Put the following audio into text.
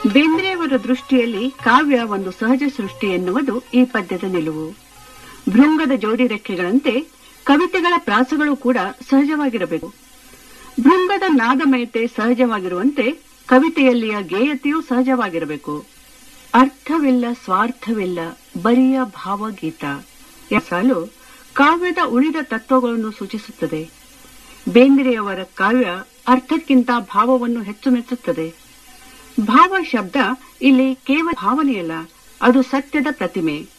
ಬೇಂದ್ರೆಯವರ ದೃಷ್ಟಿಯಲ್ಲಿ ಕಾವ್ಯ ಒಂದು ಸಹಜ ಸೃಷ್ಟಿ ಎನ್ನುವುದು ಈ ಪದ್ಯದ ನಿಲುವು ಭೃಂಗದ ಜೋಡಿ ರೆಕ್ಕೆಗಳಂತೆ ಕವಿತೆಗಳ ಪ್ರಾಸಗಳು ಕೂಡ ಸಹಜವಾಗಿರಬೇಕು ಭೃಂಗದ ನಾದಮಯತೆ ಸಹಜವಾಗಿರುವಂತೆ ಕವಿತೆಯಲ್ಲಿಯ ಗೇಯತೆಯೂ ಸಹಜವಾಗಿರಬೇಕು ಅರ್ಥವಿಲ್ಲ ಸ್ವಾರ್ಥವಿಲ್ಲ ಬರಿಯ ಭಾವಗೀತ ಎಂಬ ಸಾಲು ಕಾವ್ಯದ ಉಳಿದ ತತ್ವಗಳನ್ನು ಸೂಚಿಸುತ್ತದೆ ಬೇಂದ್ರೆಯವರ ಕಾವ್ಯ ಅರ್ಥಕ್ಕಿಂತ ಭಾವವನ್ನು ಹೆಚ್ಚು ಮೆಚ್ಚುತ್ತದೆ ಭಾವ ಶಬ್ದ ಇಲ್ಲಿ ಕೇವಲ ಭಾವನೆಯಲ್ಲ ಅದು ಸತ್ಯದ ಪ್ರತಿಮೆ